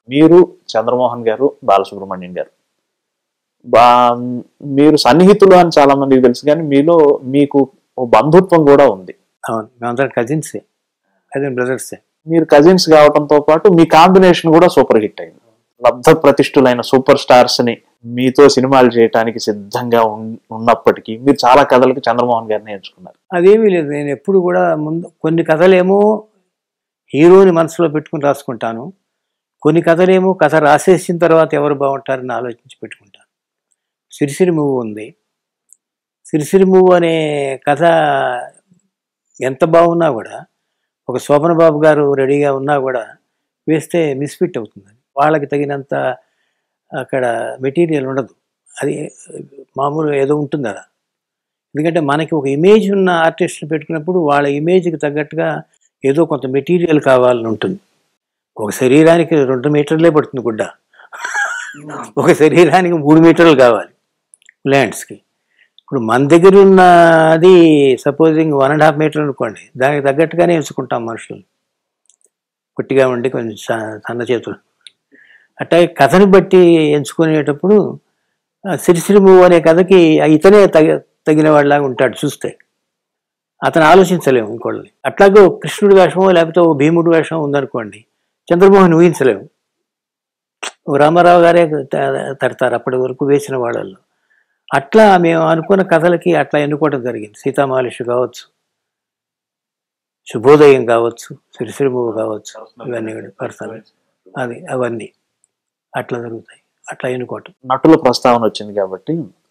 మీరు చంద్రమోహన్ గారు బాలసుబ్రహ్మణ్యం గారు బా మీరు సన్నిహితులు అని చాలా మందికి తెలుసు కానీ మీలో మీకు ఓ బంధుత్వం కూడా ఉంది అవును మేమందరం కజిన్సే కజిన్ బ్రదర్సే మీరు కజిన్స్ కావడంతో పాటు మీ కాంబినేషన్ కూడా సూపర్ హిట్ అయింది లబ్ధ ప్రతిష్ఠులైన సూపర్ స్టార్స్ ని మీతో సినిమాలు చేయడానికి సిద్ధంగా ఉన్- ఉన్నప్పటికీ మీరు చాలా కథలకు చంద్రమోహన్ గారిని ఎంచుకున్నారు అదేమీ లేదు నేను ఎప్పుడు కూడా ముందు కొన్ని కథలేమో హీరోని మనసులో పెట్టుకుని రాసుకుంటాను కొన్ని కథలేమో కథ రాసేసిన తర్వాత ఎవరు బాగుంటారని ఆలోచించి పెట్టుకుంటాను సిరిసిరి మూవ్ ఉంది సిరిసిరి మూవ్ అనే కథ ఎంత బాగున్నా కూడా ఒక శోభన బాబు గారు రెడీగా ఉన్నా కూడా వేస్తే మిస్ఫిట్ అవుతుంది వాళ్ళకి తగినంత అక్కడ మెటీరియల్ ఉండదు అది మామూలు ఏదో ఉంటుంది అలా ఎందుకంటే మనకి ఒక ఇమేజ్ ఉన్న ఆర్టిస్ట్ని పెట్టుకున్నప్పుడు వాళ్ళ ఇమేజ్కి తగ్గట్టుగా ఏదో కొంత మెటీరియల్ కావాలని ఉంటుంది ఒక శరీరానికి రెండు మీటర్లే పడుతుంది గుడ్డ ఒక శరీరానికి మూడు మీటర్లు కావాలి ల్యాండ్స్కి ఇప్పుడు మన దగ్గర ఉన్నది supposing one and half metre అనుకోండి దానికి తగ్గట్టుగానే ఎంచుకుంటాం మనుషులు పొట్టిగా ఉండి కొంచెం స- సన్న చేతులు అట్లాగే కథని బట్టి ఎంచుకునేటప్పుడు ఆ సిరిసిరి మూవ్ అనే కథకి ఇతనే తగ తగిన వాళ్ళలాగా ఉంటాడు చూస్తే అతను ఆలోచించలేము ఇంకోళ్ళని అట్లాగే ఒక కృష్ణుడి వేషమో లేకపోతే ఒక భీముడి వేషం ఉందనుకోండి చంద్రమోహన్ ఊహించలేము ఓ రామారావు గారే త- తడతారు అప్పటి వరకు వేసిన వాళ్ళల్లో అట్లా మేము అనుకున్న కథలకి అట్లా ఎన్నుకోవడం జరిగింది సీతామాలిషు కావచ్చు శుభోదయం కావచ్చు సిరిసిరిమూవు కావచ్చు ఇవన్నీ కూడా పర్సనల్ అది అవన్నీ అట్లా జరుగుతాయి అట్లా ఎన్నుకోవటం నటుల ప్రస్తావన వచ్చింది కాబట్టి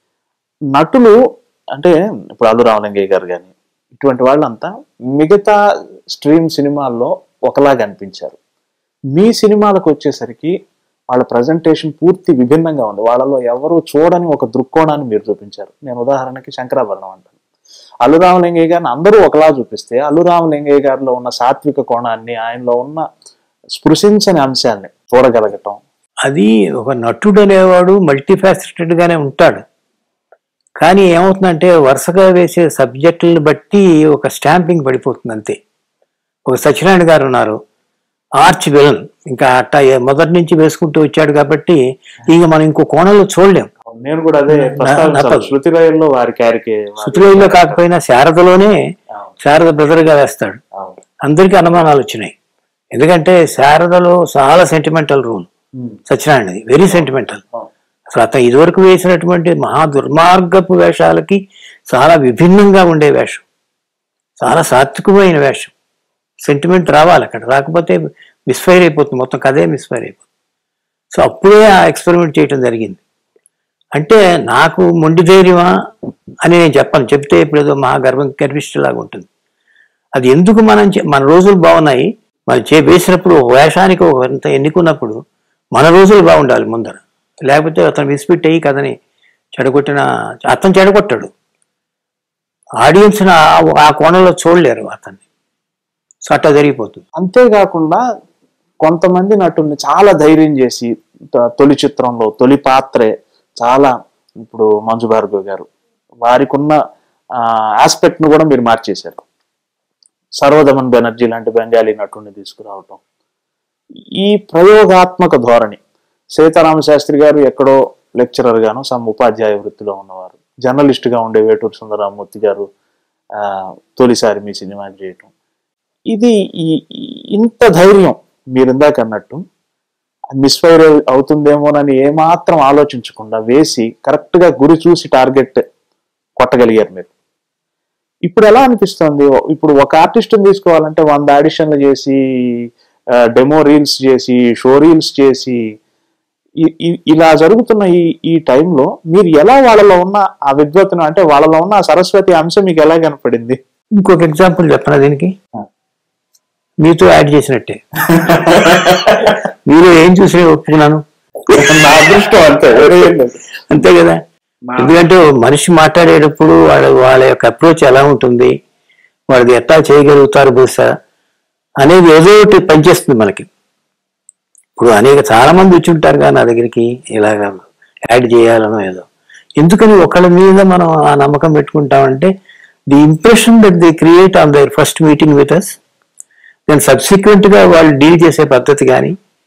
నటులు అంటే ఇప్పుడు అల్లు రామలింగయ్య గారు కానీ ఇటువంటి వాళ్ళంతా మిగతా స్ట్రీమ్ సినిమాల్లో ఒకలాగా అనిపించారు మీ సినిమాలకు వచ్చేసరికి వాళ్ళ ప్రజెంటేషన్ పూర్తి విభిన్నంగా ఉంది వాళ్ళలో ఎవరు చూడని ఒక దృక్కోణాన్ని మీరు చూపించారు నేను ఉదాహరణకి శంకరాభరణం అంటాను అల్లు రామలింగయ్య గారిని అందరూ ఒకలా చూపిస్తే అల్లు రామలింగయ్య గారిలో ఉన్న సాత్విక కోణాన్ని ఆయనలో ఉన్న స్పృశించని అంశాన్ని చూడగలగటం అది ఒక నటుడు అనేవాడు మల్టీఫాసిటెడ్ గానే ఉంటాడు కానీ ఏమవుతుందంటే వరుసగా వేసే సబ్జెక్టులను బట్టి ఒక స్టాంపింగ్ పడిపోతుంది అంతే ఒక సత్యనారాయణ గారు ఉన్నారు ఆర్చ్ విలన్ ఇంకా అట్ట ఏ- మొదటి నుంచి వేసుకుంటూ వచ్చాడు కాబట్టి ఇక మనం ఇంకో కోణంలో చూడలేం నేను కూడా అదే ప్రస్తావించాలి నప్పదు. శృతి రాయల్లో వారి క్యారికి శృతిలో కాకపోయినా శారదలోనే శారద బ్రదర్ గా వేస్తాడు అందరికీ అనుమానాలు వచ్చినాయి ఎందుకంటే శారదలో చాలా సెంటిమెంటల్ రూల్ సత్యనారాయణది వెరీ సెంటిమెంటల్ అసలు అతను ఇదివరకు వేసినటువంటి మహా దుర్మార్గపు వేషాలకి చాలా విభిన్నంగా ఉండే వేషం చాలా సాత్వికమైన వేషం సెంటిమెంట్ రావాలి అక్కడ రాకపోతే మిస్ఫైర్ అయిపోతుంది మొత్తం కథే మిస్ఫైర్ అయిపోతుంది సో అప్పుడే ఆ ఎక్స్పెరిమెంట్ చేయటం జరిగింది అంటే నాకు మొండి ధైర్యమా అని నేను చెప్పను చెప్తే ఇప్పుడు ఏదో మహా గర్వం గర్విష్ఠలాగా ఉంటుంది అది ఎందుకు మనం చే- మన రోజులు బాగున్నాయి మనం చే వేసినప్పుడు ఒక వేషానికి ఒక ఇంత ఎన్నుకున్నప్పుడు మన రోజులు బాగుండాలి ముందర లేకపోతే అతను విసిపెట్టి అయ్యి కథని చెడగొట్టిన అతను చెడగొట్టాడు ఆడియన్స్ ఆ కోణంలో చూడలేరు అతన్ని సో అట్లా జరిగిపోతుంది అంతేకాకుండా కొంతమంది నటుల్ని చాలా ధైర్యం చేసి త- తొలి చిత్రంలో తొలి పాత్రే చాలా ఇప్పుడు మంజు భార్గవ్ గారు వారికి ఉన్న ఆస్పెక్ట్ ను కూడా మీరు మార్చేశారు సర్వదమన్ బెనర్జీ లాంటి బెంగాలీ నటుడిని తీసుకురావటం ఈ ప్రయోగాత్మక ధోరణి సీతారామ శాస్త్రి గారు ఎక్కడో లెక్చరర్ గాను సమ్ ఉపాధ్యాయ వృత్తిలో ఉన్నవారు జర్నలిస్ట్ గా ఉండే వేటూరు సుందరరామూర్తి గారు ఆ, తొలిసారి మీ సినిమా చేయటం ఇది ఈ- ఈ- ఇంత ధైర్యం మీరు ఇందాక అన్నట్టు మిస్ఫైర్ అవుతుందేమోనని ఏమాత్రం ఆలోచించకుండా వేసి కరెక్ట్ గా గురి చూసి టార్గెట్ కొట్టగలిగారు మీరు ఇప్పుడు ఎలా అనిపిస్తుంది ఇప్పుడు ఒక ఆర్టిస్ట్ని తీసుకోవాలంటే వంద ఆడిషన్లు చేసి డెమో రీల్స్ చేసి షో రీల్స్ చేసి ఇ- ఇ- ఇలా జరుగుతున్న ఈ ఈ టైంలో మీరు ఎలా వాళ్ళలో ఉన్న ఆ విద్వత్తును అంటే వాళ్ళలో ఉన్న ఆ సరస్వతి అంశం మీకు ఎలా కనపడింది ఇంకొక ఎగ్జాంపుల్ చెప్పనా దీనికి మీతో యాడ్ చేసినట్టే మీరు ఏం చూసి ఒప్పుకున్నాను నా అదృష్టం అంతే వేరే ఏం లేదు. అంతే కదా ఎందుకంటే ఓ మనిషి మాట్లాడేటప్పుడు వాళ్ళ వాళ్ళ యొక్క అప్రోచ్ ఎలా ఉంటుంది వాళ్ళది ఎట్లా చేయగలుగుతారు బహుశా అనేది ఏదో ఒకటి పనిచేస్తుంది మనకి ఇప్పుడు అనేక చాలా మంది వచ్చి ఉంటారు కదా నా దగ్గరికి ఇలాగ యాడ్ చేయాలనో ఏదో ఎందుకని ఒకళ్ళ మీద మనం ఆ నమ్మకం పెట్టుకుంటామంటే the impression that the create on their first meeting with us then subsequent గా వాళ్ళు డీల్ చేసే పద్ధతి కానీ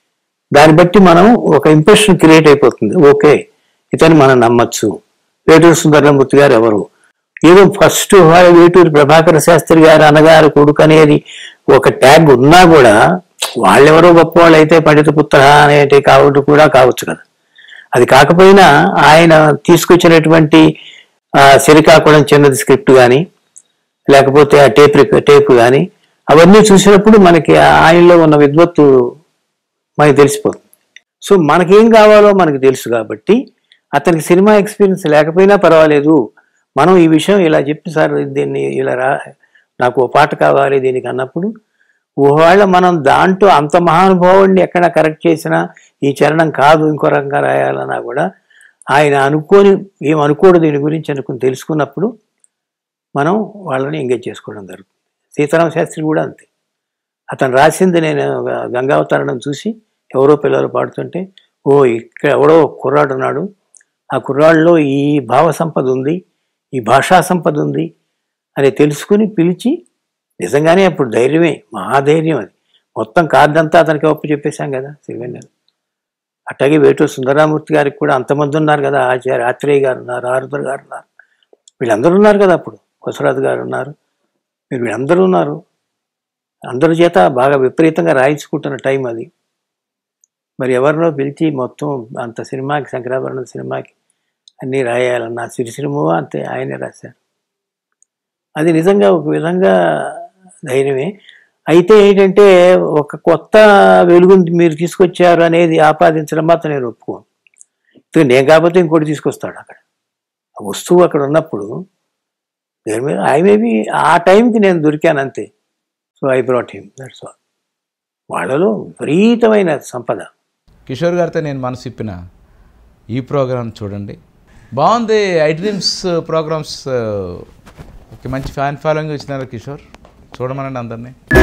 దాన్ని బట్టి మనం ఒక ఇంప్రెషన్ క్రియేట్ అయిపోతుంది ఓకే ఇతను మనం నమ్మచ్చు వేటూరు సుందరమూర్తి గారు ఎవరు ఏదో ఫస్ట్ వేటూరు ప్రభాకర శాస్త్రి గారు అన్నగారు కొడుకు అనేది ఒక ట్యాగ్ ఉన్నా కూడా వాళ్ళెవరో గొప్ప వాళ్ళు అయితే పండిత పుత్ర అనేటి కావచ్చు కూడా కావచ్చు కదా అది కాకపోయినా ఆయన తీసుకొచ్చినటువంటి ఆ, శ్రీకాకుళం చిన్నది స్క్రిప్ట్ కానీ లేకపోతే ఆ టేప్ రిక- టేప్ కానీ అవన్నీ చూసినప్పుడు మనకి ఆయనలో ఉన్న విద్వత్తు మనకి తెలిసిపోతుంది సో మనకేం కావాలో మనకు తెలుసు కాబట్టి అతనికి సినిమా ఎక్స్పీరియన్స్ లేకపోయినా పర్వాలేదు మనం ఈ విషయం ఇలా చెప్పి సార్ దీన్ని ఇలా రా నాకు ఓ పాట కావాలి దీనికి అన్నప్పుడు ఒకవేళ మనం దాంట్లో అంత మహానుభావుడిని ఎక్కడ కరెక్ట్ చేసినా ఈ చరణం కాదు ఇంకో రకంగా రాయాలన్నా కూడా ఆయన అనుకోని ఏం అనుకోడు దీని గురించి అనుకుని తెలుసుకున్నప్పుడు మనం వాళ్ళని ఎంగేజ్ చేసుకోవడం జరుగుతుంది సీతారామ శాస్త్రి కూడా అంతే అతను రాసింది నేను గంగావతరణం చూసి ఎవరో పిల్లలు పాడుతుంటే ఓ ఇక్కడ ఎవడో ఒక కుర్రాడు ఉన్నాడు ఆ కుర్రాడిలో ఈ భావ సంపద ఉంది ఈ భాషా సంపద ఉంది అని తెలుసుకుని పిలిచి నిజంగానే అప్పుడు ధైర్యమే మహాధైర్యం అది మొత్తం కార్డు అంతా అతనికి ఒప్పు చెప్పేశాం కదా సిరివెన్నెల అట్లాగే వేటూరు సుందరామూర్తి గారికి కూడా అంతమంది ఉన్నారు కదా ఆచార్య ఆత్రేయ గారు ఉన్నారు ఆరుద్ర గారు ఉన్నారు వీళ్ళందరూ ఉన్నారు కదా అప్పుడు కొసరాజు గారు ఉన్నారు మీరు వీళ్ళందరూ ఉన్నారు అందరి చేత బాగా విపరీతంగా రాయించుకుంటున్న టైం అది మరి ఎవరినో పిలిచి మొత్తం అంత సినిమాకి శంకరాభరణం సినిమాకి అన్నీ రాయాలన్న సిరిసిరిమో అంతే ఆయనే రాశారు అది నిజంగా ఒక విధంగా ధైర్యమే అయితే ఏంటంటే ఒక కొత్త వెలుగుని మీరు తీసుకొచ్చారు అనేది ఆపాదించడం మాత్రం నేను ఒప్పుకోను ఇక నేను కాకపోతే ఇంకోటి తీసుకొస్తాడు అక్కడ ఆ వస్తువు అక్కడ ఉన్నప్పుడు దేని మీద ఐ మేబీ ఆ టైంకి నేను దొరికాను అంతే so I brought him that's all వాళ్ళలో విపరీతమైన సంపద కిషోర్ గారితో నేను మనసు ఇప్పిన ఈ ప్రోగ్రామ్ చూడండి బాగుంది ఐ డ్రీమ్స్ ప్రోగ్రామ్స్ ఒక మంచి ఫ్యాన్ ఫాలోయింగ్ వచ్చినారు కిషోర్ చూడమనండి అందరినీ